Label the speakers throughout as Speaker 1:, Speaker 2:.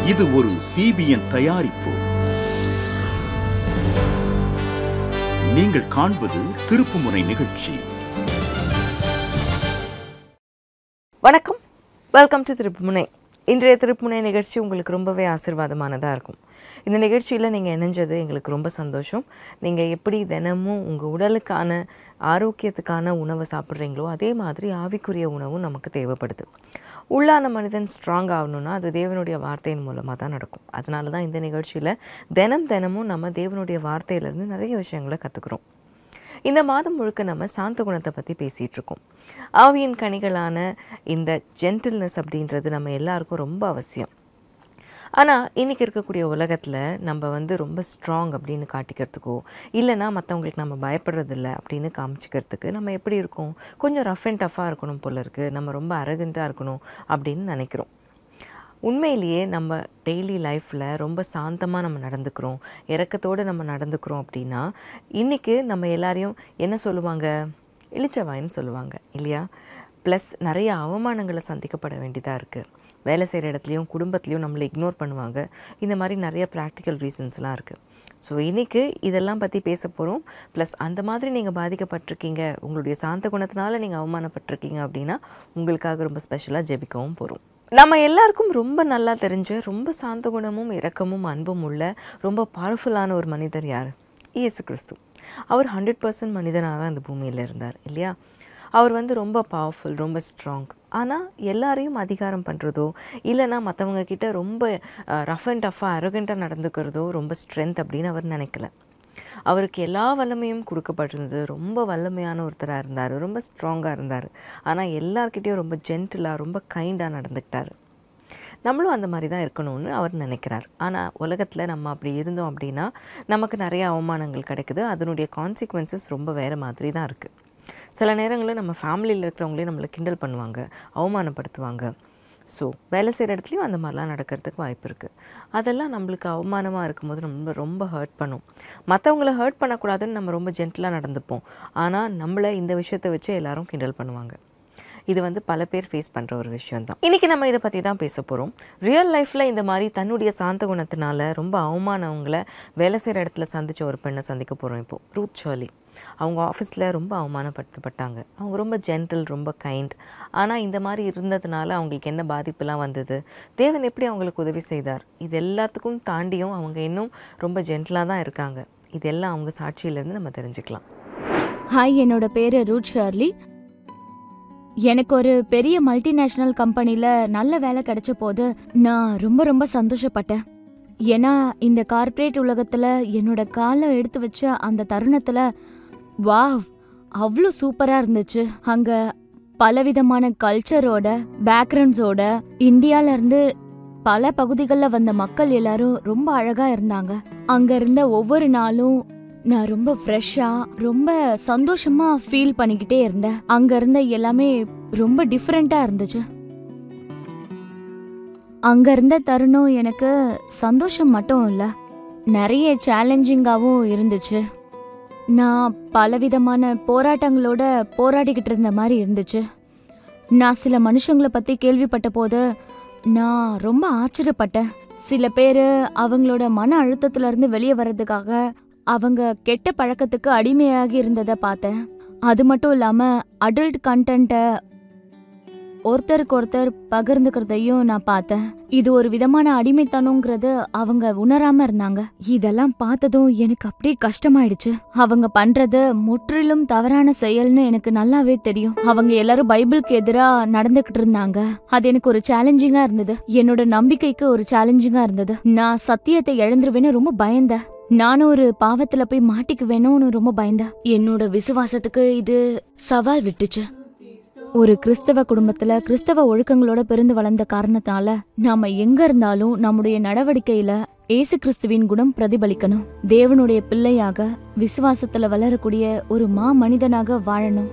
Speaker 1: இது ஒரு சிபிஎன் தயாரிப்பு நீங்கள் காண்பது திருப்புமுனை நிகழ்ச்சி
Speaker 2: வணக்கம் வெல்கம் டு திருப்புமுனை இன்றைய திருப்புமுனை நிகழ்ச்சி உங்களுக்கு ரொம்பவே ஆசீர்வாதமானதாக இருக்கும் இந்த நிகழ்ச்சியில் நீங்கள் இணைஞ்சது எங்களுக்கு ரொம்ப சந்தோஷம் நீங்கள் எப்படி தினமும் உங்கள் உடலுக்கான ஆரோக்கியத்துக்கான உணவை சாப்பிட்றீங்களோ அதே மாதிரி ஆவிக்குரிய உணவும் நமக்கு தேவைப்படுது உள்ளான மனிதன் ஸ்ட்ராங் ஆகணும்னா அது தேவனுடைய வார்த்தையின் மூலமாக தான் நடக்கும் அதனால தான் இந்த நிகழ்ச்சியில் தினம் தினமும் நம்ம தேவனுடைய வார்த்தையிலேருந்து நிறைய விஷயங்களை கற்றுக்குறோம் இந்த மாதம் முழுக்க நம்ம சாந்த குணத்தை பற்றி பேசிகிட்டு இருக்கோம் ஆவியின் கனிகளான இந்த ஜென்டில்னஸ் அப்படின்றது நம்ம எல்லாருக்கும் ரொம்ப அவசியம் ஆனால் இன்றைக்கி இருக்கக்கூடிய உலகத்தில் நம்ம வந்து ரொம்ப ஸ்ட்ராங் அப்படின்னு காட்டிக்கிறதுக்கோ இல்லைனா மற்றவங்களுக்கு நம்ம பயப்படுறதில்ல அப்படின்னு காமிச்சிக்கிறதுக்கு நம்ம எப்படி இருக்கோம் கொஞ்சம் ரஃப் அண்ட் டஃப்பாக இருக்கணும் போல இருக்குது நம்ம ரொம்ப அரகண்ட்டாக இருக்கணும் அப்படின்னு நினைக்கிறோம் உண்மையிலேயே நம்ம டெய்லி லைஃப்பில் ரொம்ப சாந்தமாக நம்ம நடந்துக்கிறோம் இறக்கத்தோடு நம்ம நடந்துக்கிறோம் அப்படின்னா இன்றைக்கி நம்ம எல்லாரையும் என்ன சொல்லுவாங்க இளிச்சவாயின்னு சொல்லுவாங்க இல்லையா ப்ளஸ் நிறைய அவமானங்களை சந்திக்கப்பட வேண்டியதாக இருக்குது வேலை செய்கிற இடத்துலையும் குடும்பத்துலேயும் நம்மளை இக்னோர் பண்ணுவாங்க இந்த மாதிரி நிறைய ப்ராக்டிக்கல் ரீசன்ஸ்லாம் இருக்குது ஸோ இன்றைக்கி இதெல்லாம் பற்றி பேச போகிறோம் ப்ளஸ் அந்த மாதிரி நீங்கள் பாதிக்கப்பட்டிருக்கீங்க உங்களுடைய சாந்த குணத்தினால நீங்கள் அவமானப்பட்டிருக்கீங்க அப்படின்னா உங்களுக்காக ரொம்ப ஸ்பெஷலாக ஜெபிக்கவும் போகிறோம் நம்ம எல்லாருக்கும் ரொம்ப நல்லா தெரிஞ்ச ரொம்ப சாந்த குணமும் இரக்கமும் அன்பும் உள்ள ரொம்ப பவர்ஃபுல்லான ஒரு மனிதர் யார் இயேசு கிறிஸ்து அவர் ஹண்ட்ரட் பர்சன்ட் மனிதனாக தான் இந்த பூமியில் இருந்தார் இல்லையா அவர் வந்து ரொம்ப பவர்ஃபுல் ரொம்ப ஸ்ட்ராங் ஆனால் எல்லாரையும் அதிகாரம் பண்ணுறதோ இல்லைனா மற்றவங்க கிட்ட ரொம்ப ரஃப் அண்ட் டஃப்பாக அரகண்ட்டாக நடந்துக்கிறதோ ரொம்ப ஸ்ட்ரென்த் அப்படின்னு அவர் நினைக்கல அவருக்கு எல்லா வல்லமையும் கொடுக்கப்பட்டிருந்தது ரொம்ப வல்லமையான ஒருத்தராக இருந்தார் ரொம்ப ஸ்ட்ராங்காக இருந்தார் ஆனால் எல்லார்கிட்டேயும் ரொம்ப ஜென்டிலாக ரொம்ப கைண்டாக நடந்துக்கிட்டார் நம்மளும் அந்த மாதிரி தான் இருக்கணும்னு அவர் நினைக்கிறார் ஆனால் உலகத்தில் நம்ம அப்படி இருந்தோம் அப்படின்னா நமக்கு நிறைய அவமானங்கள் கிடைக்குது அதனுடைய கான்சிக்வன்சஸ் ரொம்ப வேறு மாதிரி தான் இருக்குது சில நேரங்களில் நம்ம ஃபேமிலியில் இருக்கிறவங்களே நம்மளை கிண்டல் பண்ணுவாங்க அவமானப்படுத்துவாங்க ஸோ வேலை செய்கிற இடத்துலையும் அந்த மாதிரிலாம் நடக்கிறதுக்கு வாய்ப்பு இருக்குது அதெல்லாம் நம்மளுக்கு அவமானமாக இருக்கும்போது நம்ம ரொம்ப ஹர்ட் பண்ணும் மற்றவங்கள ஹர்ட் பண்ணக்கூடாதுன்னு நம்ம ரொம்ப ஜென்டிலாக நடந்துப்போம் ஆனால் நம்மளை இந்த விஷயத்தை வச்சு எல்லாரும் கிண்டல் பண்ணுவாங்க இது வந்து பல பேர் ஃபேஸ் பண்ணுற ஒரு விஷயம் தான் இன்றைக்கி நம்ம இதை பற்றி தான் பேச போகிறோம் ரியல் லைஃப்பில் இந்த மாதிரி தன்னுடைய சாந்த குணத்தினால ரொம்ப அவமானவங்களை வேலை செய்கிற இடத்துல சந்தித்த ஒரு பெண்ணை சந்திக்க போகிறோம் இப்போது ரூத் ஷர்லி அவங்க ஆஃபீஸில் ரொம்ப அவமானப்படுத்தப்பட்டாங்க அவங்க ரொம்ப ஜென்டில் ரொம்ப கைண்ட் ஆனால் இந்த மாதிரி இருந்ததுனால அவங்களுக்கு என்ன பாதிப்புலாம் வந்தது தேவன் எப்படி அவங்களுக்கு உதவி செய்தார் இது எல்லாத்துக்கும் தாண்டியும் அவங்க இன்னும் ரொம்ப ஜென்டிலாக தான் இருக்காங்க இதெல்லாம் அவங்க சாட்சியிலேருந்து நம்ம தெரிஞ்சுக்கலாம்
Speaker 3: ஹாய் என்னோட பேரு ரூட் ஷர்லி எனக்கு ஒரு பெரிய மல்டிநேஷனல் கம்பெனில நல்ல வேலை கிடைச்ச போது நான் ரொம்ப ரொம்ப சந்தோஷப்பட்டேன் ஏன்னா இந்த கார்ப்பரேட் உலகத்துல என்னோட காலை எடுத்து வச்ச அந்த தருணத்துல வாவ் அவ்வளோ சூப்பரா இருந்துச்சு அங்க பலவிதமான கல்ச்சரோட பேக்ரவுண்ட்ஸோட இந்தியால இருந்து பல பகுதிகளில் வந்த மக்கள் எல்லாரும் ரொம்ப அழகா இருந்தாங்க அங்க இருந்த ஒவ்வொரு நாளும் நான் ரொம்ப ஃப்ரெஷ்ஷா ரொம்ப சந்தோஷமா ஃபீல் பண்ணிக்கிட்டே இருந்தேன் அங்க இருந்த எல்லாமே ரொம்ப டிஃப்ரெண்டா இருந்துச்சு அங்க இருந்த தருணம் எனக்கு சந்தோஷம் மட்டும் இல்ல நிறைய சேலஞ்சிங்காவும் இருந்துச்சு நான் பலவிதமான போராட்டங்களோட போராடிக்கிட்டு இருந்த மாதிரி இருந்துச்சு நான் சில மனுஷங்களை பத்தி கேள்விப்பட்ட போது நான் ரொம்ப ஆச்சரியப்பட்டேன் சில பேர் அவங்களோட மன அழுத்தத்துல இருந்து வெளியே வர்றதுக்காக அவங்க கெட்ட பழக்கத்துக்கு அடிமையாகி இருந்ததை பார்த்தேன் அது மட்டும் இல்லாம அடல்ட் கண்டென்ட்டை ஒருத்தருக்கு ஒருத்தர் பகிர்ந்துக்கிறதையும் நான் பார்த்தேன் இது ஒரு விதமான அடிமைத்தனங்கிறது அவங்க உணராம இருந்தாங்க இதெல்லாம் பார்த்ததும் எனக்கு அப்படியே கஷ்டமாயிடுச்சு அவங்க பண்றது முற்றிலும் தவறான செயல்னு எனக்கு நல்லாவே தெரியும் அவங்க எல்லாரும் பைபிளுக்கு எதிரா நடந்துகிட்டு இருந்தாங்க அது எனக்கு ஒரு சேலஞ்சிங்கா இருந்தது என்னோட நம்பிக்கைக்கு ஒரு சேலஞ்சிங்கா இருந்தது நான் சத்தியத்தை இழந்துருவேன்னு ரொம்ப பயந்தேன் நானும் ஒரு பாவத்துல போய் மாட்டிக்குவேணும்னு ரொம்ப பயந்தேன் என்னோட விசுவாசத்துக்கு இது சவால் விட்டுச்சு ஒரு கிறிஸ்தவ குடும்பத்துல கிறிஸ்தவ ஒழுக்கங்களோட பிறந்து வளர்ந்த காரணத்தால நாம எங்க இருந்தாலும் நம்முடைய நடவடிக்கையில ஏசு கிறிஸ்துவின் குணம் பிரதிபலிக்கணும் தேவனுடைய பிள்ளையாக விசுவாசத்துல வளரக்கூடிய ஒரு மா மனிதனாக வாழணும்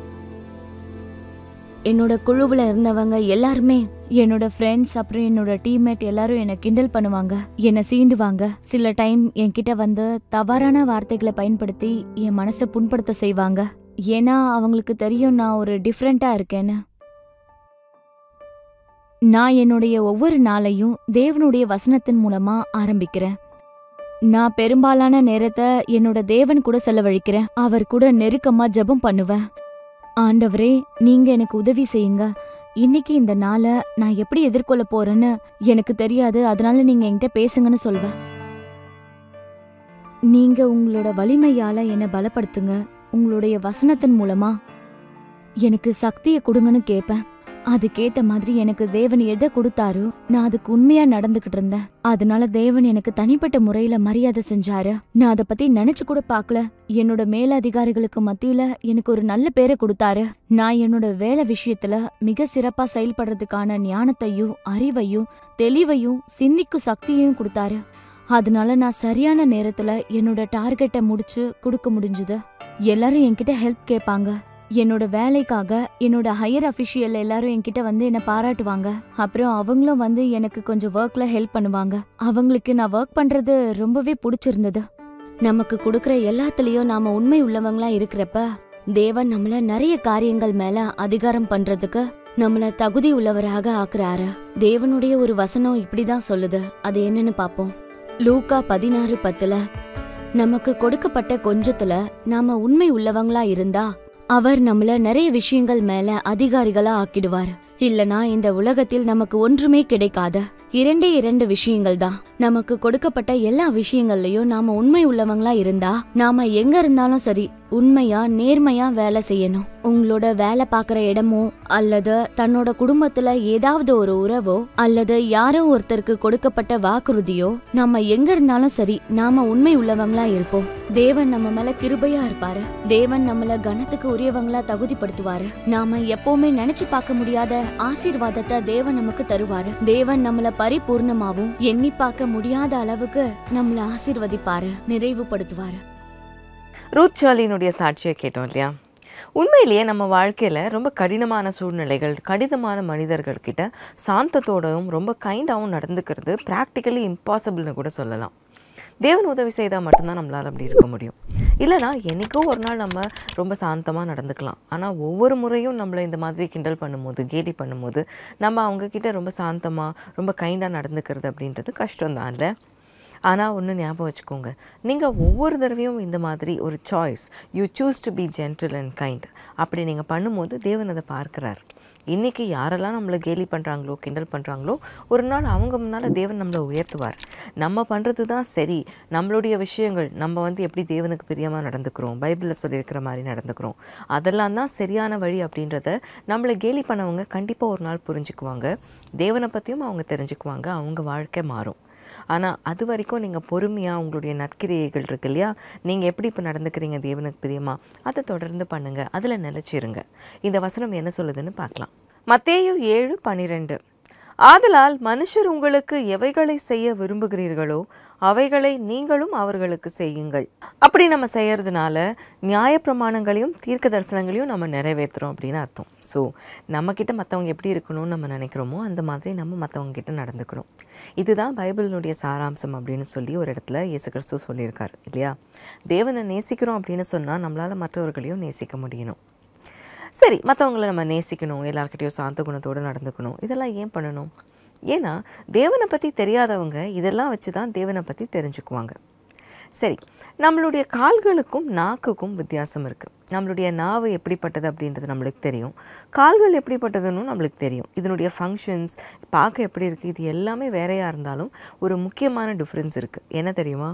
Speaker 3: என்னோட குழுவுல இருந்தவங்க எல்லாருமே என்னோட ஃப்ரெண்ட்ஸ் அப்புறம் என்னோட டீம்மேட் எல்லாரும் என்னை கிண்டல் பண்ணுவாங்க என்னை சீண்டுவாங்க சில டைம் என்கிட்ட வந்து தவறான வார்த்தைகளை பயன்படுத்தி என் மனசை புண்படுத்த செய்வாங்க ஏன்னா அவங்களுக்கு தெரியும் நான் ஒரு டிஃப்ரெண்டா இருக்கேன்னு நான் என்னுடைய ஒவ்வொரு நாளையும் தேவனுடைய வசனத்தின் மூலமா ஆரம்பிக்கிறேன் நான் பெரும்பாலான நேரத்தை என்னோட தேவன் கூட செலவழிக்கிறேன் அவர் கூட நெருக்கமா ஜெபம் பண்ணுவேன் ஆண்டவரே நீங்க எனக்கு உதவி செய்யுங்க இன்னைக்கு இந்த நாளை நான் எப்படி எதிர்கொள்ள போறேன்னு எனக்கு தெரியாது அதனால நீங்க என்கிட்ட பேசுங்கன்னு சொல்வேன் நீங்க உங்களோட வலிமையால என்னை பலப்படுத்துங்க உங்களுடைய வசனத்தின் மூலமா எனக்கு சக்தியை கொடுங்கன்னு கேட்பேன் அதுக்கேத்த மாதிரி எனக்கு தேவன் எதை கொடுத்தாரோ நான் அதுக்கு உண்மையா நடந்துகிட்டு இருந்தேன் அதனால தேவன் எனக்கு தனிப்பட்ட முறையில மரியாதை செஞ்சாரு நான் அதை பத்தி நினைச்சு கூட பார்க்கல என்னோட மேலதிகாரிகளுக்கு மத்தியில எனக்கு ஒரு நல்ல பேரை கொடுத்தாரு நான் என்னோட வேலை விஷயத்துல மிக சிறப்பா செயல்படுறதுக்கான ஞானத்தையும் அறிவையும் தெளிவையும் சிந்திக்கும் சக்தியையும் கொடுத்தாரு அதனால நான் சரியான நேரத்துல என்னோட டார்கெட்டை முடிச்சு கொடுக்க முடிஞ்சுது எல்லாரும் என்கிட்ட ஹெல்ப் கேட்பாங்க என்னோட வேலைக்காக என்னோட ஹையர் அஃபிஷியல் எல்லாரும் என்கிட்ட வந்து என்ன பாராட்டுவாங்க அப்புறம் அவங்களும் வந்து எனக்கு கொஞ்சம் ஒர்க்ல ஹெல்ப் பண்ணுவாங்க அவங்களுக்கு நான் ஒர்க் பண்றது ரொம்பவே பிடிச்சிருந்தது நமக்கு கொடுக்கற எல்லாத்துலயும் நாம உண்மை உள்ளவங்களா இருக்கிறப்ப தேவன் நம்மள நிறைய காரியங்கள் மேல அதிகாரம் பண்றதுக்கு நம்மள தகுதி உள்ளவராக ஆக்குறாரு தேவனுடைய ஒரு வசனம் இப்படிதான் சொல்லுது அது என்னன்னு பாப்போம் லூக்கா பதினாறு பத்துல நமக்கு கொடுக்கப்பட்ட கொஞ்சத்துல நாம உண்மை உள்ளவங்களா இருந்தா அவர் நம்மள நிறைய விஷயங்கள் மேல அதிகாரிகளா ஆக்கிடுவார் இல்லனா இந்த உலகத்தில் நமக்கு ஒன்றுமே கிடைக்காத இரண்டே இரண்டு விஷயங்கள் தான் நமக்கு கொடுக்கப்பட்ட எல்லா விஷயங்கள்லயும் நாம உண்மை உள்ளவங்களா இருந்தா நாம எங்க இருந்தாலும் சரி உண்மையா நேர்மையா வேலை செய்யணும் உங்களோட வேலை பார்க்குற இடமோ அல்லது தன்னோட குடும்பத்துல ஏதாவது ஒரு உறவோ அல்லது யாரோ ஒருத்தருக்கு கொடுக்கப்பட்ட வாக்குறுதியோ நாம எங்க இருந்தாலும் சரி நாம உண்மை உள்ளவங்களா இருப்போம் தேவன் நம்ம மேல கிருபையா இருப்பாரு தேவன் நம்மள கனத்துக்கு உரியவங்களா தகுதிப்படுத்துவாரு நாம எப்பவுமே நினைச்சு பார்க்க முடியாத ஆசீர்வாதத்தை தேவன் நமக்கு தருவாரு தேவன் நம்மள பரிபூர்ணமாவும் எண்ணி பார்க்க முடியாத அளவுக்கு நம்மள ஆசீர்வதிப்பாரு நிறைவுபடுத்துவாரு
Speaker 2: ரூத் சாலினுடைய சாட்சியை கேட்டோம் இல்லையா உண்மையிலேயே நம்ம வாழ்க்கையில் ரொம்ப கடினமான சூழ்நிலைகள் கடினமான மனிதர்கள்கிட்ட சாந்தத்தோடவும் ரொம்ப கைண்டாகவும் நடந்துக்கிறது ப்ராக்டிக்கலி இம்பாசிபிள்னு கூட சொல்லலாம் தேவன் உதவி செய்தால் மட்டும்தான் நம்மளால் அப்படி இருக்க முடியும் இல்லைனா என்றைக்கோ ஒரு நாள் நம்ம ரொம்ப சாந்தமாக நடந்துக்கலாம் ஆனால் ஒவ்வொரு முறையும் நம்மளை இந்த மாதிரி கிண்டல் பண்ணும்போது கேலி பண்ணும்போது நம்ம அவங்கக்கிட்ட ரொம்ப சாந்தமாக ரொம்ப கைண்டாக நடந்துக்கிறது அப்படின்றது கஷ்டம்தான் இல்லை ஆனால் ஒன்று ஞாபகம் வச்சுக்கோங்க நீங்கள் ஒவ்வொரு தடவையும் இந்த மாதிரி ஒரு choice you choose to be gentle and kind அப்படி நீங்கள் பண்ணும்போது தேவன் அதை பார்க்குறார் இன்றைக்கி யாரெல்லாம் நம்மளை கேலி பண்ணுறாங்களோ கிண்டல் பண்ணுறாங்களோ ஒரு நாள் அவங்க முன்னால் தேவன் நம்மளை உயர்த்துவார் நம்ம பண்ணுறது தான் சரி நம்மளுடைய விஷயங்கள் நம்ம வந்து எப்படி தேவனுக்கு பிரியமாக நடந்துக்கிறோம் பைபிளில் சொல்லியிருக்கிற மாதிரி நடந்துக்கிறோம் அதெல்லாம் தான் சரியான வழி அப்படின்றத நம்மளை கேலி பண்ணவங்க கண்டிப்பாக ஒரு நாள் புரிஞ்சுக்குவாங்க தேவனை பற்றியும் அவங்க தெரிஞ்சுக்குவாங்க அவங்க வாழ்க்கை மாறும் ஆனால் அது வரைக்கும் நீங்கள் பொறுமையாக உங்களுடைய நற்கிரியைகள் இருக்கு இல்லையா நீங்கள் எப்படி இப்போ நடந்துக்கிறீங்க தேவனுக்கு பிரியமா அதை தொடர்ந்து பண்ணுங்கள் அதில் நிலச்சிருங்க இந்த வசனம் என்ன சொல்லுதுன்னு பார்க்கலாம் மத்தேயு ஏழு பனிரெண்டு ஆதலால் மனுஷர் உங்களுக்கு எவைகளை செய்ய விரும்புகிறீர்களோ அவைகளை நீங்களும் அவர்களுக்கு செய்யுங்கள் அப்படி நம்ம செய்யறதுனால நியாயப்பிரமாணங்களையும் தீர்க்க தரிசனங்களையும் நம்ம நிறைவேற்றுறோம் அப்படின்னு அர்த்தம் ஸோ நம்மக்கிட்ட மற்றவங்க எப்படி இருக்கணும்னு நம்ம நினைக்கிறோமோ அந்த மாதிரி நம்ம மற்றவங்க கிட்ட நடந்துக்கணும் இதுதான் பைபிளினுடைய சாராம்சம் அப்படின்னு சொல்லி ஒரு இடத்துல இயேசு கிறிஸ்து சொல்லியிருக்காரு இல்லையா தேவனை நேசிக்கிறோம் அப்படின்னு சொன்னால் நம்மளால் மற்றவர்களையும் நேசிக்க முடியணும் சரி மற்றவங்கள நம்ம நேசிக்கணும் எல்லார்கிட்டயும் சாந்த குணத்தோடு நடந்துக்கணும் இதெல்லாம் ஏன் பண்ணணும் ஏன்னா தேவனை பற்றி தெரியாதவங்க இதெல்லாம் வச்சு தான் தேவனை பற்றி தெரிஞ்சுக்குவாங்க சரி நம்மளுடைய கால்களுக்கும் நாக்குக்கும் வித்தியாசம் இருக்குது நம்மளுடைய நாவு எப்படிப்பட்டது அப்படின்றது நம்மளுக்கு தெரியும் கால்கள் எப்படிப்பட்டதுன்னு நம்மளுக்கு தெரியும் இதனுடைய ஃபங்க்ஷன்ஸ் பார்க்க எப்படி இருக்குது இது எல்லாமே வேறையாக இருந்தாலும் ஒரு முக்கியமான டிஃப்ரென்ஸ் இருக்குது என்ன தெரியுமா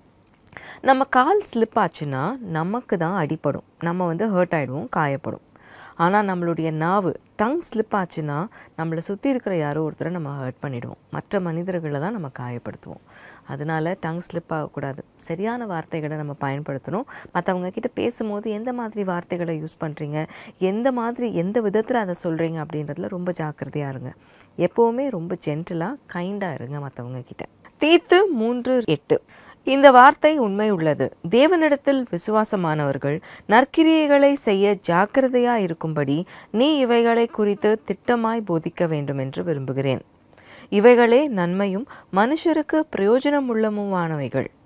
Speaker 2: நம்ம கால் ஸ்லிப் ஆச்சுன்னா நமக்கு தான் அடிப்படும் நம்ம வந்து ஹர்ட் ஆகிடுவோம் காயப்படும் ஆனால் நம்மளுடைய நாவு டங் ஸ்லிப் ஆச்சுன்னா நம்மளை சுற்றி இருக்கிற யாரோ ஒருத்தரை நம்ம ஹர்ட் பண்ணிடுவோம் மற்ற மனிதர்களை தான் நம்ம காயப்படுத்துவோம் அதனால டங் ஸ்லிப் ஆகக்கூடாது சரியான வார்த்தைகளை நம்ம பயன்படுத்தணும் மற்றவங்க கிட்ட பேசும்போது எந்த மாதிரி வார்த்தைகளை யூஸ் பண்ணுறீங்க எந்த மாதிரி எந்த விதத்தில் அதை சொல்கிறீங்க அப்படின்றதுல ரொம்ப ஜாக்கிரதையாக இருங்க எப்போவுமே ரொம்ப ஜென்டிலாக கைண்டாக இருங்க மற்றவங்க கிட்ட தீத்து மூன்று எட்டு இந்த வார்த்தை உண்மை உள்ளது தேவனிடத்தில் விசுவாசமானவர்கள் நற்கிரியைகளை செய்ய ஜாக்கிரதையா இருக்கும்படி நீ இவைகளை குறித்து திட்டமாய் போதிக்க வேண்டும் என்று விரும்புகிறேன் இவைகளே நன்மையும் மனுஷருக்கு பிரயோஜனமுள்ளமுமானவைகள்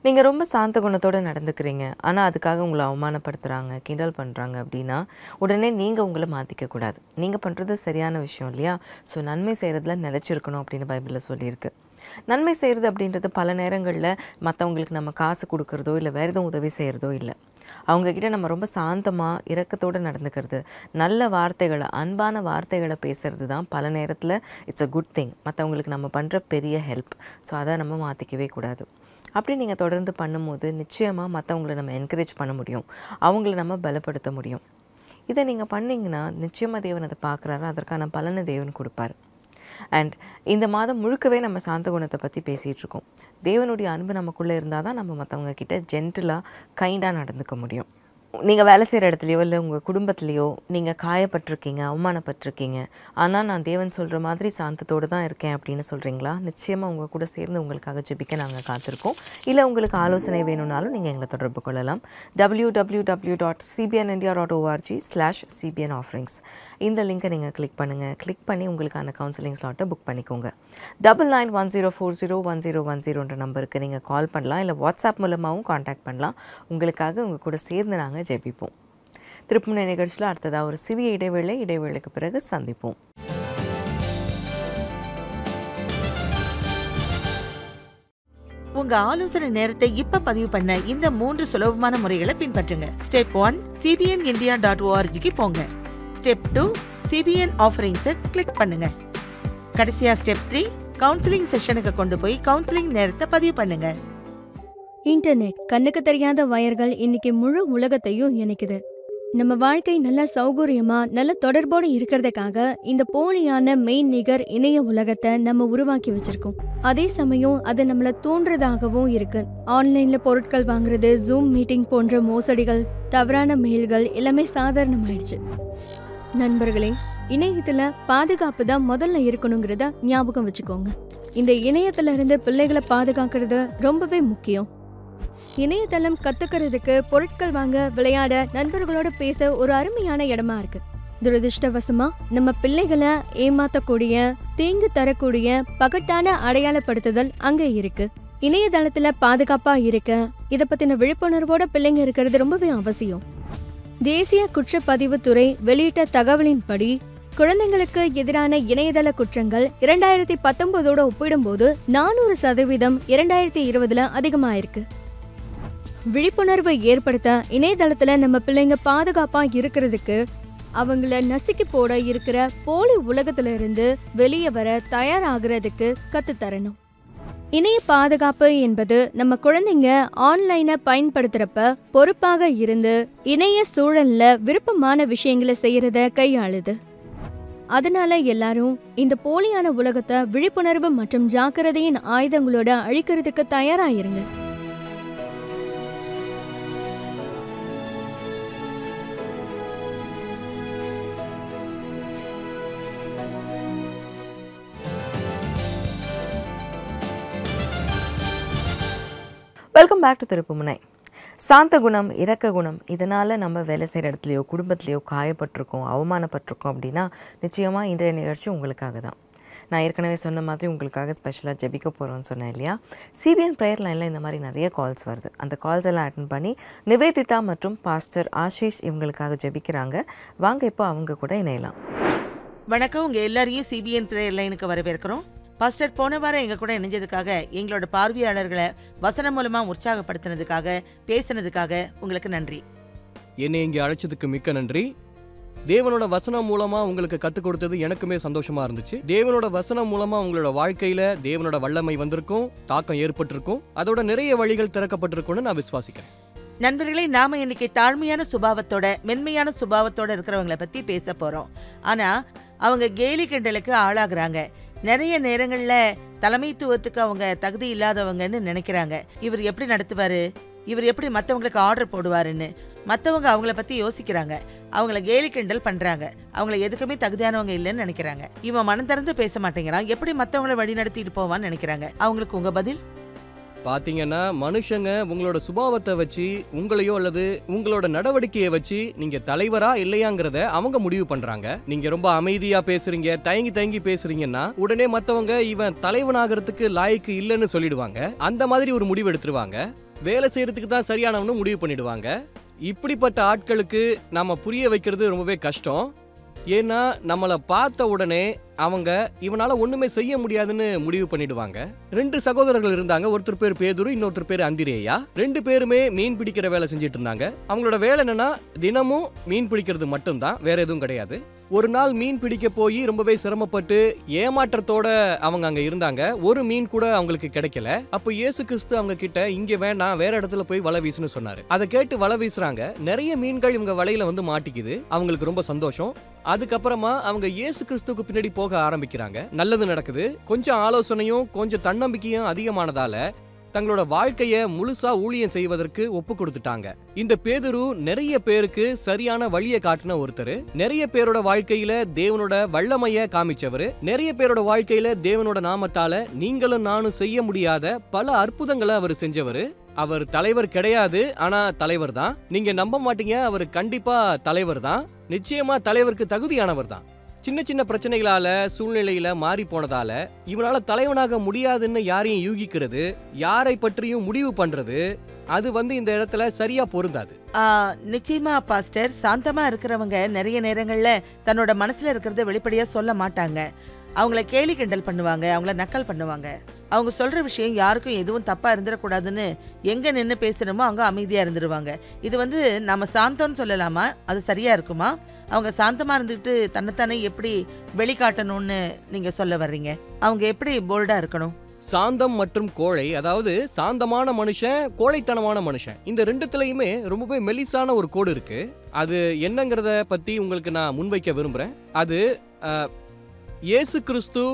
Speaker 2: நீங்கள் ரொம்ப சாந்த குணத்தோடு நடந்துக்கிறீங்க ஆனால் அதுக்காக உங்களை அவமானப்படுத்துகிறாங்க கிண்டல் பண்ணுறாங்க அப்படின்னா உடனே நீங்கள் உங்களை மாற்றிக்க கூடாது நீங்கள் பண்ணுறது சரியான விஷயம் இல்லையா ஸோ நன்மை செய்கிறதுல நிலச்சிருக்கணும் அப்படின்னு பைபிளில் சொல்லியிருக்கு நன்மை செய்கிறது அப்படின்றது பல நேரங்களில் மற்றவங்களுக்கு நம்ம காசு கொடுக்கறதோ இல்லை வேறு எதுவும் உதவி செய்கிறதோ இல்லை அவங்கக்கிட்ட நம்ம ரொம்ப சாந்தமாக இரக்கத்தோடு நடந்துக்கிறது நல்ல வார்த்தைகளை அன்பான வார்த்தைகளை பேசுறது தான் பல நேரத்தில் இட்ஸ் அ குட் திங் மற்றவங்களுக்கு நம்ம பண்ணுற பெரிய ஹெல்ப் ஸோ அதை நம்ம மாற்றிக்கவே கூடாது அப்படி நீங்கள் தொடர்ந்து பண்ணும்போது நிச்சயமாக மற்றவங்கள நம்ம என்கரேஜ் பண்ண முடியும் அவங்கள நம்ம பலப்படுத்த முடியும் இதை நீங்கள் பண்ணீங்கன்னா நிச்சயமாக தேவன் அதை பார்க்குறாரு அதற்கான பலனை தேவன் கொடுப்பார் அண்ட் இந்த மாதம் முழுக்கவே நம்ம சாந்த குணத்தை பற்றி பேசிகிட்டு இருக்கோம் தேவனுடைய அன்பு நமக்குள்ளே இருந்தால் தான் நம்ம மற்றவங்க கிட்ட ஜென்டிலாக கைண்டாக நடந்துக்க முடியும் நீங்கள் வேலை செய்கிற இடத்துலையோ இல்லை உங்கள் குடும்பத்துலேயோ நீங்கள் காயப்பட்டிருக்கீங்க அவமானப்பட்டிருக்கீங்க ஆனால் நான் தேவன் சொல்கிற மாதிரி சாந்தத்தோடு தான் இருக்கேன் அப்படின்னு சொல்கிறீங்களா நிச்சயமாக உங்கள் கூட சேர்ந்து உங்களுக்காக ஜெபிக்க நாங்கள் காத்திருக்கோம் இல்லை உங்களுக்கு ஆலோசனை வேணும்னாலும் நீங்கள் எங்களை தொடர்பு கொள்ளலாம் W W W dot CBN India dot ORG slash CBN offerings இந்த லிங்கை நீங்கள் கிளிக் பண்ணுங்கள் கிளிக் பண்ணி உங்களுக்கான கவுன்சிலிங் ஸ்லாட்டை புக் பண்ணிக்கோங்க double nine one zero four zero one zero one ஜீரோன்ற நம்பருக்கு நீங்கள் கால் பண்ணலாம் இல்லை வாட்ஸ்அப் மூலமாகவும் காண்டாக்ட் பண்ணலாம் உங்களுக்காக உங்கள் கூட சேர்ந்து நாங்கள் ஜெபிப்போம் திருப்புமுனை நிகழ்ச்சியில் அடுத்ததாக ஒரு சிறிய இடைவேளை இடைவேளைக்கு பிறகு சந்திப்போம்
Speaker 4: உங்க ஆலோசனை நேரத்தை இப்ப பதிவு பண்ண இந்த மூன்று சுலபமான முறைகளை பின்பற்றுங்க step one CBN India dot ஓஆர்ஜிக்கு போங்க ஸ்டெப் டூ சிபிஎன் ஆஃபரிங்ஸை கிளிக் பண்ணுங்க கடைசியா ஸ்டெப் த்ரீ கவுன்சிலிங் செஷனுக்கு கொண்டு போய் கவுன்சிலிங் நேரத்தை பதிவு பண்ணுங்க
Speaker 5: இன்டர்நெட் கண்ணுக்கு தெரியாத வயர்கள் இன்னைக்கு முழு உலகத்தையும் இணைக்குது நம்ம வாழ்க்கை நல்ல சௌகரியமா நல்ல தொடர்போடு இருக்கிறதுக்காக இந்த போலியான மெயின் நிகர் இணைய உலகத்தை நம்ம உருவாக்கி வச்சிருக்கோம் அதே சமயம் அது நம்மள தூண்டுறதாகவும் இருக்கு ஆன்லைன்ல பொருட்கள் வாங்குறது ஜூம் மீட்டிங் போன்ற மோசடிகள் தவறான மெயில்கள் எல்லாமே சாதாரணமாயிடுச்சு நண்பர்களே இணையத்துல பாதுகாப்பு தான் முதல்ல இருக்கணுங்கிறத ஞாபகம் வச்சுக்கோங்க இந்த இணையத்துல இருந்து பிள்ளைகளை பாதுகாக்கிறது ரொம்பவே முக்கியம் இணையதளம் கத்துக்கிறதுக்கு பொருட்கள் வாங்க விளையாட நண்பர்களோட பேச ஒரு அருமையான இடமா இருக்கு துரதிருஷ்டவசமா நம்ம பிள்ளைகளை ஏமாத்தக்கூடிய தீங்கு தரக்கூடிய பகட்டான அடையாளப்படுத்துதல் அங்க இருக்கு இணையதளத்துல பாதுகாப்பா இருக்க இத பத்தின விழிப்புணர்வோட பிள்ளைங்க இருக்கிறது ரொம்பவே அவசியம் தேசிய குற்றப்பதிவுத்துறை வெளியிட்ட தகவலின்படி குழந்தைங்களுக்கு எதிரான இணையதள குற்றங்கள் இரண்டாயிரத்தி பத்தொன்பதோட ஒப்பிடும்போது நானூறு சதவீதம் இரண்டாயிரத்தி இருபதுல அதிகமாயிருக்கு விழிப்புணர்வை ஏற்படுத்த இணையதளத்துல நம்ம பிள்ளைங்க பாதுகாப்பா இருக்கிறதுக்கு அவங்கள நசுக்கி போட இருக்கிற போலி உலகத்துல இருந்து வெளியே வர தயாராகிறதுக்கு கத்து தரணும் இணைய பாதுகாப்பு என்பது நம்ம குழந்தைங்க ஆன்லைனை பயன்படுத்துறப்ப பொறுப்பாக இருந்து இணைய சூழல்ல விருப்பமான விஷயங்களை செய்யறத கையாளுது அதனால எல்லாரும் இந்த போலியான உலகத்தை விழிப்புணர்வு மற்றும் ஜாக்கிரதையின் ஆயுதங்களோட அழிக்கிறதுக்கு தயாராயிருங்க
Speaker 2: வெல்கம் பேக் டு திருப்புமுனை சாந்த குணம் இரக்க குணம் இதனால் நம்ம வேலை செய்கிற இடத்துலையோ குடும்பத்துலையோ காயப்பட்டிருக்கோம் அவமானப்பட்டிருக்கோம் அப்படின்னா நிச்சயமாக இன்றைய நிகழ்ச்சி உங்களுக்காக தான் நான் ஏற்கனவே சொன்ன மாதிரி உங்களுக்காக ஸ்பெஷலாக ஜெபிக்க போகிறோம்னு சொன்னேன் இல்லையா சிபிஎன் ப்ரேயர் லைனில் இந்த மாதிரி நிறைய கால்ஸ் வருது அந்த கால்ஸ் எல்லாம் அட்டன் பண்ணி நிவேதிதா மற்றும் பாஸ்டர் ஆஷிஷ் இவங்களுக்காக ஜெபிக்கிறாங்க வாங்க இப்போ அவங்க கூட இணையலாம்
Speaker 4: வணக்கம் உங்க எல்லாரையும் சிபிஎன் பிரேயர் லைனுக்கு வரவேற்கிறோம் பாஸ்டர் போன வாரம் எங்க கூட இணைஞ்சதுக்காக எங்களோட பார்வையாளர்களை வசனம் மூலமா உற்சாகப்படுத்தினதுக்காக பேசினதுக்காக உங்களுக்கு நன்றி
Speaker 6: என்னை இங்கே அழைச்சதுக்கு மிக்க நன்றி தேவனோட வசனம் மூலமா உங்களுக்கு கற்றுக் கொடுத்தது எனக்குமே சந்தோஷமா இருந்துச்சு தேவனோட வசனம் மூலமா உங்களோட வாழ்க்கையில தேவனோட வல்லமை வந்திருக்கும் தாக்கம் ஏற்பட்டிருக்கும் அதோட நிறைய வழிகள் திறக்கப்பட்டிருக்கும்னு நான் விசுவாசிக்கிறேன்
Speaker 4: நண்பர்களே நாம இன்னைக்கு தாழ்மையான சுபாவத்தோட மென்மையான சுபாவத்தோட இருக்கிறவங்கள பத்தி பேச போறோம் ஆனா அவங்க கேலி கிண்டலுக்கு ஆளாகுறாங்க நிறைய நேரங்கள்ல தலைமைத்துவத்துக்கு அவங்க தகுதி இல்லாதவங்கன்னு நினைக்கிறாங்க இவர் எப்படி நடத்துவாரு இவர் எப்படி மத்தவங்களுக்கு ஆர்டர் போடுவாருன்னு மத்தவங்க அவங்கள பத்தி யோசிக்கிறாங்க அவங்கள கேலி கிண்டல் பண்றாங்க அவங்கள எதுக்குமே தகுதியானவங்க இல்லைன்னு நினைக்கிறாங்க இவன் மனம் திறந்து பேச மாட்டேங்கிறான் எப்படி மத்தவங்கள வழி நடத்திட்டு போவான்னு நினைக்கிறாங்க அவங்களுக்கு உங்க பதில்
Speaker 6: பாத்தீங்கன்னா மனுஷங்க உங்களோட சுபாவத்தை வச்சு உங்களையோ அல்லது உங்களோட நடவடிக்கையை வச்சு நீங்க தலைவரா இல்லையாங்கிறத அவங்க முடிவு பண்றாங்க நீங்க ரொம்ப அமைதியா பேசுறீங்க தயங்கி தயங்கி பேசுறீங்கன்னா உடனே மத்தவங்க இவன் தலைவனாகிறதுக்கு லாய்க்கு இல்லைன்னு சொல்லிடுவாங்க அந்த மாதிரி ஒரு முடிவு எடுத்துருவாங்க வேலை செய்யறதுக்கு தான் சரியானவனு முடிவு பண்ணிடுவாங்க இப்படிப்பட்ட ஆட்களுக்கு நாம புரிய வைக்கிறது ரொம்பவே கஷ்டம் ஏன்னா நம்மளை பார்த்த உடனே அவங்க இவனால ஒண்ணுமே செய்ய முடியாதுன்னு முடிவு பண்ணிடுவாங்க ரெண்டு சகோதரர்கள் இருந்தாங்க ஒருத்தர் பேர் பேதுரு இன்னொருத்தர் பேர் அந்திரேயா ரெண்டு பேருமே மீன் பிடிக்கிற வேலை செஞ்சுட்டு இருந்தாங்க அவங்களோட வேலை என்னன்னா தினமும் மீன் பிடிக்கிறது மட்டும்தான் வேற எதுவும் கிடையாது ஒரு நாள் மீன் பிடிக்க போய் ரொம்பவே சிரமப்பட்டு ஏமாற்றத்தோட அவங்க அங்க இருந்தாங்க ஒரு மீன் கூட அவங்களுக்கு கிடைக்கல அப்போ இயேசு கிறிஸ்து அவங்க கிட்ட இங்க வேணாம் வேற இடத்துல போய் வலை வீசுன்னு சொன்னாரு அதை கேட்டு வலை வீசுறாங்க நிறைய மீன்கள் இவங்க வலையில வந்து மாட்டிக்குது அவங்களுக்கு ரொம்ப சந்தோஷம் அதுக்கப்புறமா அவங்க இயேசு கிறிஸ்துக்கு பின்னாடி போக ஆரம்பிக்கிறாங்க நல்லது நடக்குது கொஞ்சம் ஆலோசனையும் கொஞ்சம் தன்னம்பிக்கையும் அதிகமானதால தங்களோட வாழ்க்கைய முழுசா ஊழியம் செய்வதற்கு ஒப்பு கொடுத்துட்டாங்க இந்த பேதுரு நிறைய பேருக்கு சரியான வழியை காட்டின ஒருத்தர் நிறைய பேரோட வாழ்க்கையில தேவனோட வல்லமைய காமிச்சவரு நிறைய பேரோட வாழ்க்கையில தேவனோட நாமத்தால நீங்களும் நானும் செய்ய முடியாத பல அற்புதங்களை அவர் செஞ்சவரு அவர் தலைவர் கிடையாது ஆனா தலைவர் தான் நீங்க நம்ப மாட்டீங்க அவர் கண்டிப்பா தலைவர் தான் நிச்சயமா தலைவருக்கு தகுதியானவர் தான் சின்ன சின்ன பிரச்சனைகளால சூழ்நிலையில மாறி போனதால இவனால தலைவனாக முடியாதுன்னு யாரையும் யூகிக்கிறது யாரை பற்றியும் முடிவு பண்றது அது வந்து இந்த இடத்துல சரியா பொருந்தாது
Speaker 4: ஆ, நிச்சயமா பாஸ்டர் சாந்தமா இருக்கிறவங்க நிறைய நேரங்கள்ல தன்னோட மனசுல இருக்கிறத வெளிப்படையா சொல்ல மாட்டாங்க அவங்கள கேலி கிண்டல் பண்ணுவாங்க அவங்கள நக்கல் பண்ணுவாங்க அவங்க சொல்ற விஷயம் யாருக்கும் எதுவும் தப்பா இருந்துடக்கூடாதுன்னு எங்க நின்று பேசணுமோ அங்க அமைதியா இருந்துருவாங்க இது வந்து நம்ம சாந்தம்னு சொல்லலாமா அது சரியா இருக்குமா அவங்க சாந்தமா இருந்துக்கிட்டு தன்னைத்தானே எப்படி வெளிக்காட்டணும்னு நீங்க சொல்ல வர்றீங்க அவங்க எப்படி போல்டா இருக்கணும்
Speaker 6: சாந்தம் மற்றும் கோழை அதாவது சாந்தமான மனுஷன் கோழைத்தனமான மனுஷன் இந்த ரெண்டுத்துலயுமே ரொம்பவே மெலிசான ஒரு கோடு இருக்கு அது என்னங்கிறத பத்தி உங்களுக்கு நான் முன்வைக்க விரும்புறேன் அது அஹ், இயேசு கிறிஸ்து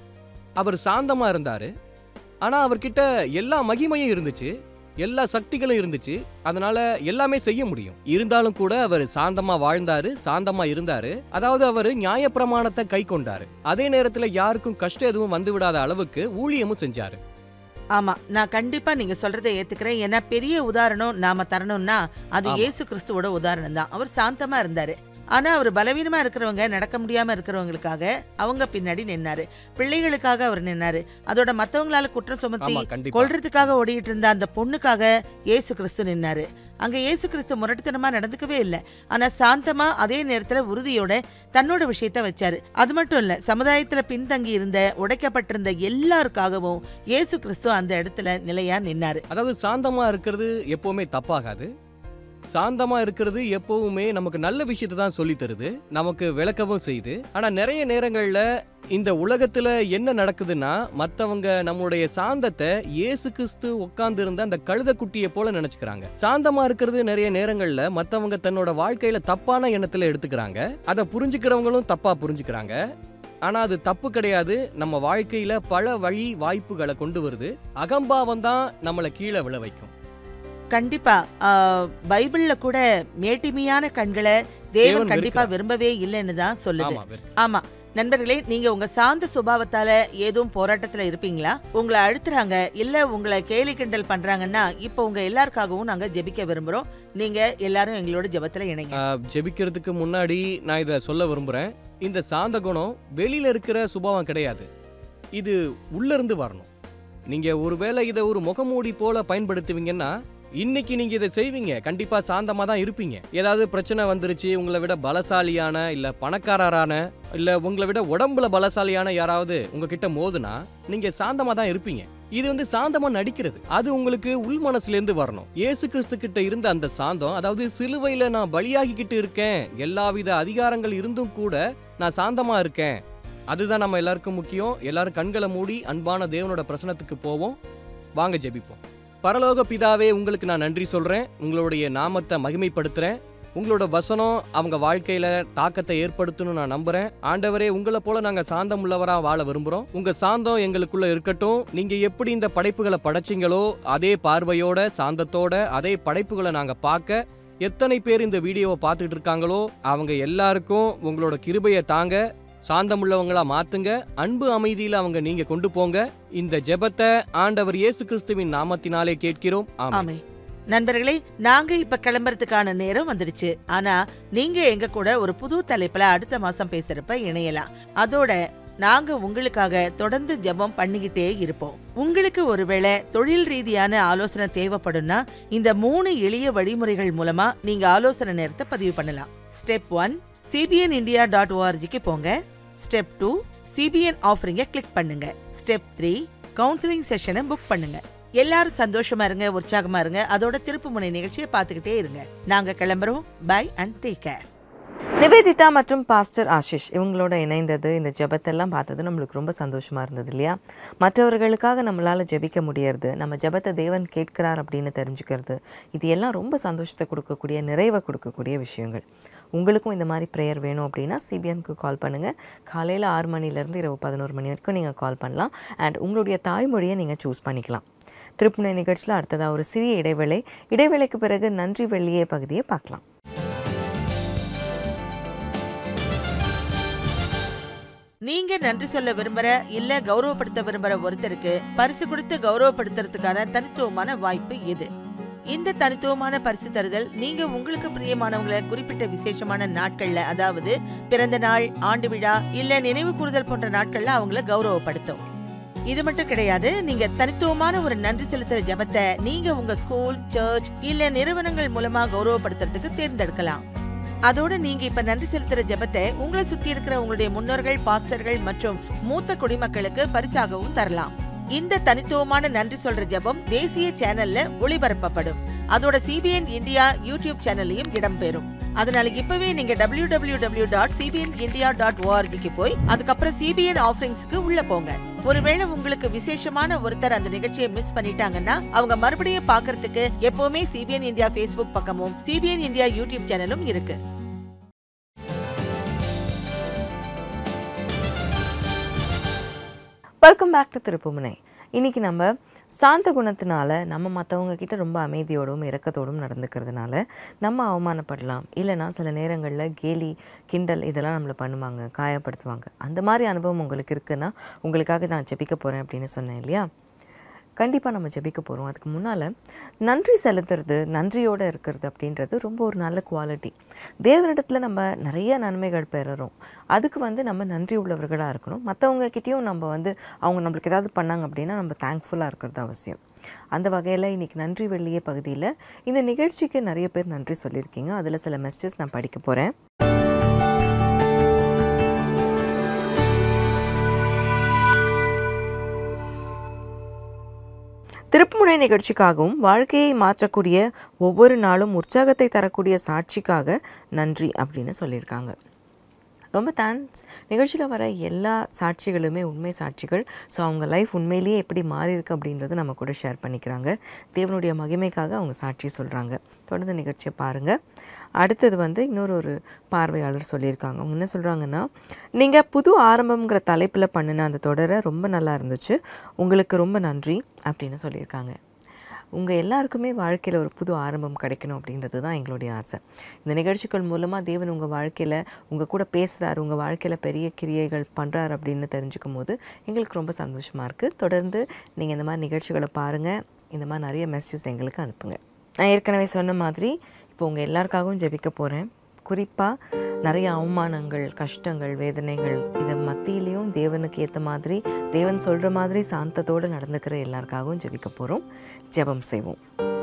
Speaker 6: அவர் சாந்தமா இருந்தாரு ஆனா அவர்கிட்ட எல்லா மகிமையும் இருந்துச்சு எல்லா சக்திகளும் இருந்துச்சு அதனால எல்லாமே செய்ய முடியும் இருந்தாலும் கூட அவர் சாந்தமா வாழ்ந்தாரு சாந்தமா இருந்தாரு அதாவது அவர் நியாயப்பிரமாணத்தை கை கொண்டாரு அதே நேரத்துல யாருக்கும் கஷ்டம் எதுவும் வந்து விடாத அளவுக்கு ஊழியமும் செஞ்சாரு
Speaker 4: ஆமா நான் கண்டிப்பா நீங்க சொல்றதை ஏத்துக்கிறேன் ஏன்னா பெரிய உதாரணம் நாம தரணும்னா அது
Speaker 6: ஆமா.
Speaker 4: இயேசு கிறிஸ்துவோட உதாரணம் தான் அவர் சாந்தமா இருந்தாரு ஆனா அவர் பலவீனமா இருக்கிறவங்க நடக்க முடியாம இருக்கிறவங்களுக்காக அவங்க பின்னாடி நின்னாரு பிள்ளைகளுக்காக அவர் நின்னாரு அதோட மத்தவங்களால குற்றம் சுமத்தி
Speaker 6: ஆமா கண்டிப்பா
Speaker 4: கொல்றதுக்காக ஓடிட்டு இருந்த அந்த பொண்ணுக்காக இயேசு கிறிஸ்து நின்னாரு அங்க இயேசு கிறிஸ்து முரட்டுத்தனமா நடந்துக்கவே இல்லை ஆனா சாந்தமா அதே நேரத்துல உறுதியோட தன்னோட விஷயத்த வச்சாரு அது மட்டும் இல்ல சமுதாயத்துல பின்தங்கி இருந்த உடைக்கப்பட்டிருந்த எல்லாருக்காகவும் இயேசு கிறிஸ்து அந்த இடத்துல நிலையா நின்னாரு
Speaker 6: அதாவது சாந்தமா இருக்கிறது எப்பவுமே தப்பாகாது சாந்தமா இருக்கிறது எப்பவுமே நமக்கு நல்ல விஷயத்தை தான் சொல்லி தருது நமக்கு விளக்கவும் செய்யுது ஆனா நிறைய நேரங்கள்ல இந்த உலகத்துல என்ன நடக்குதுன்னா மத்தவங்க நம்மளுடைய சாந்தத்தை இயேசு கிறிஸ்து உட்கார்ந்து இருந்த அந்த கழுத குட்டியை போல நினைச்சுக்கிறாங்க சாந்தமா இருக்கிறது நிறைய நேரங்கள்ல மத்தவங்க தன்னோட வாழ்க்கையில தப்பான எண்ணத்துல எடுத்துக்கிறாங்க அதை புரிஞ்சுக்கிறவங்களும் தப்பா புரிஞ்சுக்கிறாங்க ஆனா அது தப்பு கிடையாது நம்ம வாழ்க்கையில பல வழி வாய்ப்புகளை கொண்டு வருது அகம்பாவம் தான் நம்மளை கீழே விழ வைக்கும்
Speaker 4: கண்டிப்பா ஆ, பைபிள்ல கூட மேட்டிமையான கண்களை
Speaker 6: தேவன்
Speaker 4: தேவன் கண்டிப்பா
Speaker 6: வெறுக்கிறார்.
Speaker 4: விரும்பவே இல்லைன்னு தான் சொல்லுது
Speaker 6: ஆமா வெறும்
Speaker 4: ஆமா நண்பர்களே நீங்க உங்க சாந்த சுபாவத்தால ஏதும் போராட்டத்துல இருப்பீங்களா உங்களை அழுத்துறாங்க இல்ல உங்களை கேலி கிண்டல் பண்றாங்கன்னா இப்போ உங்க எல்லாருக்காகவும் நாங்க ஜெபிக்க விரும்புறோம் நீங்க எல்லாரும் எங்களோட ஜெபத்துல இணைங்க
Speaker 6: ஆஹ், ஜெபிக்கிறதுக்கு முன்னாடி நான் இதை சொல்ல விரும்புறேன் இந்த சாந்த குணம் வெளியில இருக்கிற சுபாவம் கிடையாது இது உள்ள இருந்து வரணும் நீங்க ஒருவேளை இதை ஒரு முகமூடி போல பயன்படுத்துவீங்கன்னா இன்னைக்கு நீங்க இதை செய்வீங்க கண்டிப்பா சாந்தமா தான் இருப்பீங்க ஏதாவது பிரச்சனை வந்துருச்சு உங்களை விட பலசாலியான இல்ல பணக்காரரான இல்ல உங்களை விட உடம்புல பலசாலியான யாராவது உங்ககிட்ட மோதுனா நீங்க சாந்தமா தான் இருப்பீங்க இது வந்து சாந்தமா நடிக்கிறது அது உங்களுக்கு உள் மனசுல இருந்து வரணும் இயேசு கிறிஸ்து கிட்ட இருந்த அந்த சாந்தம் அதாவது சிலுவையில நான் பலியாகிக்கிட்டு இருக்கேன் எல்லாவித அதிகாரங்கள் இருந்தும் கூட நான் சாந்தமா இருக்கேன் அதுதான் நம்ம எல்லாருக்கும் முக்கியம் எல்லாரும் கண்களை மூடி அன்பான தேவனோட பிரசனத்துக்கு போவோம் வாங்க ஜெபிப்போம் பரலோக பிதாவே உங்களுக்கு நான் நன்றி சொல்றேன் உங்களுடைய நாமத்தை மகிமைப்படுத்துறேன் உங்களோட வசனம் அவங்க வாழ்க்கையில தாக்கத்தை ஏற்படுத்தணும்னு நான் நம்புறேன் ஆண்டவரே உங்களை போல நாங்க சாந்தம் உள்ளவரா வாழ விரும்புறோம் உங்க சாந்தம் எங்களுக்குள்ள இருக்கட்டும் நீங்க எப்படி இந்த படைப்புகளை படைச்சீங்களோ அதே பார்வையோட சாந்தத்தோட அதே படைப்புகளை நாங்க பார்க்க எத்தனை பேர் இந்த வீடியோவை பார்த்துட்டு இருக்காங்களோ அவங்க எல்லாருக்கும் உங்களோட கிருபையை தாங்க சாந்தமுள்ளவங்களா மாத்துங்க அன்பு அமைதியில அவங்க நீங்க கொண்டு போங்க இந்த ஜெபத்தை ஆண்டவர் இயேசு கிறிஸ்துவின் நாமத்தினாலே கேட்கிறோம் ஆமென்
Speaker 4: ஆமே நண்பர்களே நாங்க இப்ப கிளம்புறதுக்கான நேரம் வந்துடுச்சு ஆனா நீங்க எங்க கூட ஒரு புது தலைப்புல அடுத்த மாசம் பேசுறப்ப இணையலாம் அதோட நாங்க உங்களுக்காக தொடர்ந்து ஜெபம் பண்ணிக்கிட்டே இருப்போம் உங்களுக்கு ஒருவேளை தொழில் ரீதியான ஆலோசனை தேவைப்படும்னா இந்த மூணு எளிய வழிமுறைகள் மூலமா நீங்க ஆலோசனை நேரத்தை பதிவு பண்ணலாம் step one CBN India dot ஓஆர்ஜிக்கு போங்க ஸ்டெப் டூ சிபிஎன் ஆஃபரிங்கை கிளிக் பண்ணுங்க ஸ்டெப் த்ரீ கவுன்சிலிங் செஷனை புக் பண்ணுங்க எல்லாரும் சந்தோஷமா இருங்க உற்சாகமா இருங்க அதோட திருப்புமுனை நிகழ்ச்சியை பார்த்துக்கிட்டே இருங்க நாங்க கிளம்புறோம் bye and take care
Speaker 2: Nivedita மற்றும் பாஸ்டர் ஆஷிஷ் இவங்களோட இணைந்தது இந்த ஜெபத்தெல்லாம் பார்த்தது நம்மளுக்கு ரொம்ப சந்தோஷமா இருந்தது இல்லையா மற்றவர்களுக்காக நம்மளால ஜெபிக்க முடியறது நம்ம ஜெபத்தை தேவன் கேட்கிறார் அப்படின்னு தெரிஞ்சுக்கிறது இது எல்லாம் ரொம்ப சந்தோஷத்தை கொடுக்கக்கூடிய நிறைவை கொடுக்கக்கூடிய விஷயங்கள் உங்களுக்கும் இந்த மாதிரி ப்ரேயர் வேணும் அப்படின்னா சிபிஎன்க்கு கால் பண்ணுங்கள் காலையில் ஆறு மணிலேருந்து இரவு பதினோரு மணி வரைக்கும் நீங்கள் கால் பண்ணலாம் அண்ட் உங்களுடைய தாய்மொழியை நீங்கள் சூஸ் பண்ணிக்கலாம் திருப்புனை நிகழ்ச்சியில் அடுத்ததாக ஒரு சிறிய இடைவேளை இடைவேளைக்கு பிறகு நன்றி வெள்ளியே பகுதியை பார்க்கலாம்
Speaker 4: நீங்க நன்றி சொல்ல விரும்புற இல்ல கௌரவப்படுத்த விரும்புற ஒருத்தருக்கு பரிசு கொடுத்து கௌரவப்படுத்துறதுக்கான தனித்துவமான வாய்ப்பு இது இந்த தனித்துவமான பரிசு தருதல் நீங்க உங்களுக்கு பிரியமானவங்களை குறிப்பிட்ட விசேஷமான நாட்கள்ல அதாவது பிறந்த நாள் ஆண்டு விழா இல்ல நினைவு கூறுதல் போன்ற நாட்கள்ல அவங்கள கௌரவப்படுத்தும் இது மட்டும் கிடையாது நீங்க தனித்துவமான ஒரு நன்றி செலுத்துற ஜெபத்தை நீங்க உங்க ஸ்கூல் சர்ச் இல்ல நிறுவனங்கள் மூலமா கௌரவப்படுத்துறதுக்கு தேர்ந்தெடுக்கலாம் அதோட நீங்க இப்ப நன்றி செலுத்துற ஜெபத்தை உங்களை சுத்தி இருக்கிற உங்களுடைய முன்னோர்கள் பாஸ்டர்கள் மற்றும் மூத்த குடிமக்களுக்கு பரிசாகவும் தரலாம் இந்த தனித்துவமான நன்றி சொல்ற ஜெபம் தேசிய சேனல்ல ஒளிபரப்பப்படும் அதோட சிபிஎன் இந்தியா யூடியூப் சேனல்லையும் இடம்பெறும் அதனால இப்பவே நீங்க W W W dot CBN India dot ஓஆர்ஜிக்கு போய் அதுக்கப்புறம் சிபிஎன் ஆஃபரிங்ஸ்க்கு உள்ள போங்க ஒருவேளை உங்களுக்கு விசேஷமான ஒருத்தர் அந்த நிகழ்ச்சியை மிஸ் பண்ணிட்டாங்கன்னா அவங்க மறுபடியும் பார்க்கறதுக்கு எப்பவுமே சிபிஎன் இந்தியா ஃபேஸ்புக் பக்கமும் சிபிஎன் இந்தியா யூடியூப் சேனலும் இருக்கு
Speaker 2: வெல்கம் பேக் டு திருப்புமுனை இன்னைக்கு நம்ம சாந்த குணத்தினால நம்ம மற்றவங்க கிட்ட ரொம்ப அமைதியோடும் இரக்கத்தோடும் நடந்துக்கிறதுனால நம்ம அவமானப்படலாம் இல்லைன்னா சில நேரங்களில் கேலி கிண்டல் இதெல்லாம் நம்மளை பண்ணுவாங்க காயப்படுத்துவாங்க அந்த மாதிரி அனுபவம் உங்களுக்கு இருக்குன்னா உங்களுக்காக நான் ஜெபிக்க போகிறேன் அப்படின்னு சொன்னேன் இல்லையா கண்டிப்பாக நம்ம ஜெபிக்க போகிறோம் அதுக்கு முன்னால் நன்றி செலுத்துறது நன்றியோடு இருக்கிறது அப்படின்றது ரொம்ப ஒரு நல்ல குவாலிட்டி தேவனிடத்தில் நம்ம நிறைய நன்மைகள் பெறுறோம் அதுக்கு வந்து நம்ம நன்றி உள்ளவர்களாக இருக்கணும் மற்றவங்க கிட்டேயும் நம்ம வந்து அவங்க நம்மளுக்கு ஏதாவது பண்ணாங்க அப்படின்னா நம்ம தேங்க்ஃபுல்லாக இருக்கிறது அவசியம் அந்த வகையில் இன்றைக்கி நன்றி வெள்ளிய பகுதியில் இந்த நிகழ்ச்சிக்கு நிறைய பேர் நன்றி சொல்லியிருக்கீங்க அதில் சில மெசேஜஸ் நான் படிக்க போகிறேன் திருப்புமுனை நிகழ்ச்சிக்காகவும் வாழ்க்கையை மாற்றக்கூடிய ஒவ்வொரு நாளும் உற்சாகத்தை தரக்கூடிய சாட்சிக்காக நன்றி அப்படின்னு சொல்லியிருக்காங்க ரொம்ப தேங்க்ஸ் நிகழ்ச்சியில் வர எல்லா சாட்சிகளுமே உண்மை சாட்சிகள் ஸோ அவங்க லைஃப் உண்மையிலேயே எப்படி மாறி இருக்கு அப்படின்றத நம்ம கூட ஷேர் பண்ணிக்கிறாங்க தேவனுடைய மகிமைக்காக அவங்க சாட்சி சொல்கிறாங்க தொடர்ந்து நிகழ்ச்சியை பாருங்கள் அடுத்தது வந்து இன்னொரு ஒரு பார்வையாளர் சொல்லியிருக்காங்க அவங்க என்ன சொல்கிறாங்கன்னா நீங்கள் புது ஆரம்பம்ங்கிற தலைப்பில் பண்ணின அந்த தொடரை ரொம்ப நல்லா இருந்துச்சு உங்களுக்கு ரொம்ப நன்றி அப்படின்னு சொல்லியிருக்காங்க உங்கள் எல்லாருக்குமே வாழ்க்கையில் ஒரு புது ஆரம்பம் கிடைக்கணும் அப்படின்றது தான் எங்களுடைய ஆசை இந்த நிகழ்ச்சிகள் மூலமாக தேவன் உங்கள் வாழ்க்கையில் உங்கள் கூட பேசுகிறாரு உங்கள் வாழ்க்கையில் பெரிய கிரியைகள் பண்ணுறாரு அப்படின்னு தெரிஞ்சுக்கும் போது எங்களுக்கு ரொம்ப சந்தோஷமாக இருக்குது தொடர்ந்து நீங்கள் இந்த மாதிரி நிகழ்ச்சிகளை பாருங்கள் இந்த மாதிரி நிறைய மெசேஜஸ் எங்களுக்கு அனுப்புங்க நான் ஏற்கனவே சொன்ன மாதிரி இப்போ உங்கள் எல்லாருக்காகவும் ஜெபிக்க போகிறேன் குறிப்பாக நிறைய அவமானங்கள் கஷ்டங்கள் வேதனைகள் இது மத்தியிலையும் தேவனுக்கு ஏற்ற மாதிரி தேவன் சொல்கிற மாதிரி சாந்தத்தோடு நடந்துக்கிற எல்லாருக்காகவும் ஜெபிக்க போகிறோம் ஜெபம் செய்வோம்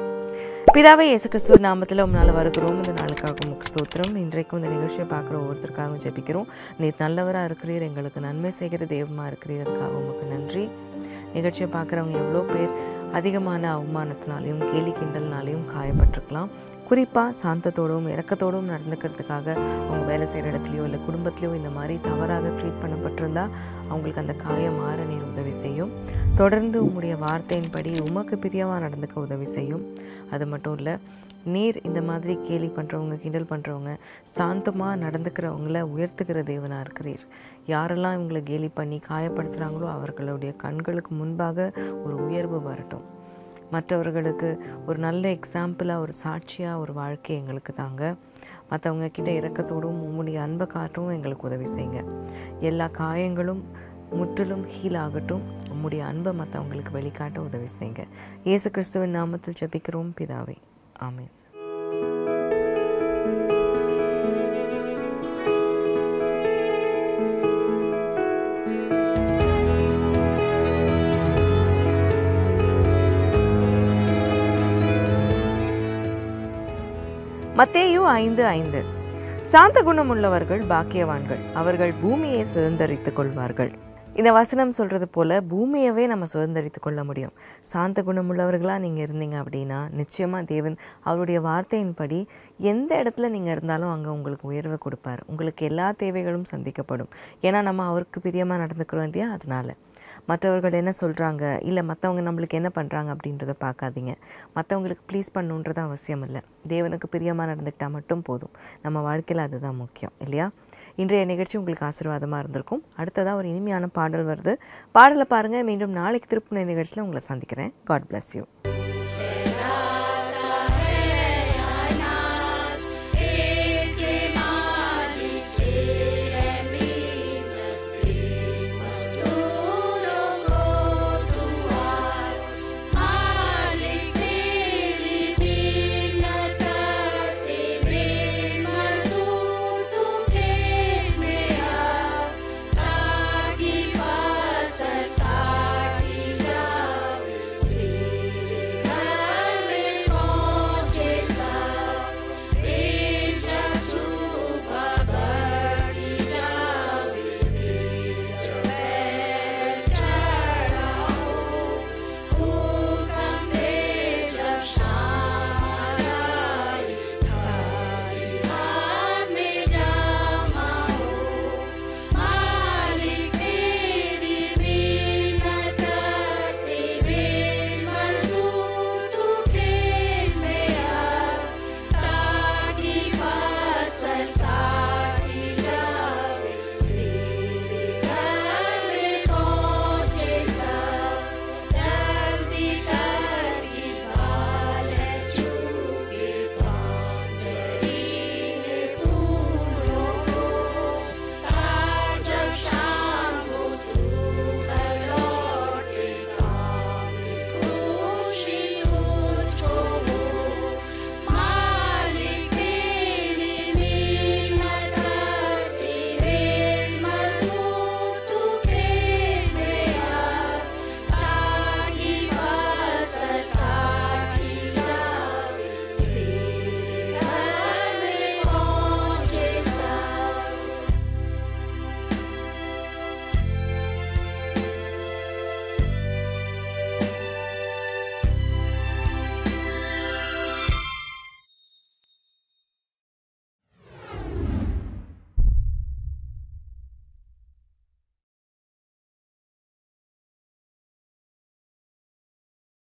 Speaker 2: பிதாவே இயேசு கிறிஸ்துவ நாமத்தில் உம்னால் வருகிறோம் இந்த நாளுக்காக முக் ஸ்தோத்திரம் இன்றைக்கும் இந்த நிகழ்ச்சியை பார்க்குற ஒவ்வொருத்தருக்காகவும் ஜெபிக்கிறோம் நீர் நல்லவராக இருக்கிறீர் எங்களுக்கு நன்மை செய்கிற தெய்வமாக இருக்கிறீர் அதுக்காக உமக்கு நன்றி நிகழ்ச்சியை பார்க்குறவங்க எவ்வளோ பேர் அதிகமான அவமானத்தினாலையும் கேலி கிண்டல்னாலையும் காயப்பட்டிருக்கலாம் குறிப்பாக சாந்தத்தோடும் இரக்கத்தோடும் நடந்துக்கிறதுக்காக அவங்க வேலை செய்கிற இடத்துலையோ இல்லை குடும்பத்துலையோ இந்த மாதிரி தவறாக ட்ரீட் பண்ணப்பட்டிருந்தா அவங்களுக்கு அந்த காயம் மாற நீர் உதவி செய்யும் தொடர்ந்து உங்களுடைய வார்த்தையின்படி உமக்கு பிரியமாக நடந்துக்க உதவி செய்யும் அது மட்டும் இல்லை நீர் இந்த மாதிரி கேலி பண்ணுறவங்க கிண்டல் பண்ணுறவங்க சாந்தமாக நடந்துக்கிறவங்கள உயர்த்துகிற தேவனாக இருக்கிறீர் யாரெல்லாம் இவங்களை கேலி பண்ணி காயப்படுத்துகிறாங்களோ அவர்களுடைய கண்களுக்கு முன்பாக ஒரு உயர்வு வரட்டும் மற்றவர்களுக்கு ஒரு நல்ல எக்ஸாம்பிளாக ஒரு சாட்சியாக ஒரு வாழ்க்கை எங்களுக்கு தாங்க மற்றவங்க கிட்ட இரக்கத்தோடும் உம்முடைய அன்பை காட்டவும் எங்களுக்கு உதவி செய்யுங்க எல்லா காயங்களும் முற்றிலும் ஹீல் ஆகட்டும் உம்முடைய அன்பை மற்றவங்களுக்கு வெளிக்காட்ட உதவி செய்யுங்க இயேசு கிறிஸ்துவின் நாமத்தில் ஜெபிக்கிறோம் பிதாவே ஆமென் மத்தேயு ஐந்து ஐந்து சாந்த குணம் உள்ளவர்கள் பாக்கியவான்கள் அவர்கள் பூமியை சுதந்தரித்துக் கொள்வார்கள் இந்த வசனம் சொல்கிறது போல் பூமியவே நம்ம சுதந்தரித்து கொள்ள முடியும் சாந்த குணமுள்ளவர்களாக நீங்கள் இருந்தீங்க அப்படின்னா நிச்சயமாக தேவன் அவருடைய வார்த்தையின்படி எந்த இடத்துல நீங்கள் இருந்தாலும் அங்கே உங்களுக்கு உயர்வை கொடுப்பார் உங்களுக்கு எல்லா தேவைகளும் சந்திக்கப்படும் ஏன்னா நம்ம அவருக்கு பிரியமாக நடந்துக்கிறோம் இல்லையா அதனால மற்றவர்கள் என்ன சொல்கிறாங்க இல்லை மற்றவங்க நம்மளுக்கு என்ன பண்ணுறாங்க அப்படின்றத பார்க்காதீங்க மற்றவங்களுக்கு ப்ளீஸ் பண்ணுன்றது அவசியம் இல்லை தேவனுக்கு பிரியமாக நடந்துக்கிட்டால் மட்டும் போதும் நம்ம வாழ்க்கையில் அதுதான் முக்கியம் இல்லையா இன்றைய நிகழ்ச்சி உங்களுக்கு ஆசீர்வாதமாக இருந்திருக்கும் அடுத்ததாக ஒரு இனிமையான பாடல் வருது பாடலை பாருங்கள் மீண்டும் நாளைக்கு திருப்புனை நிகழ்ச்சியில் உங்களை சந்திக்கிறேன் காட் bless யூ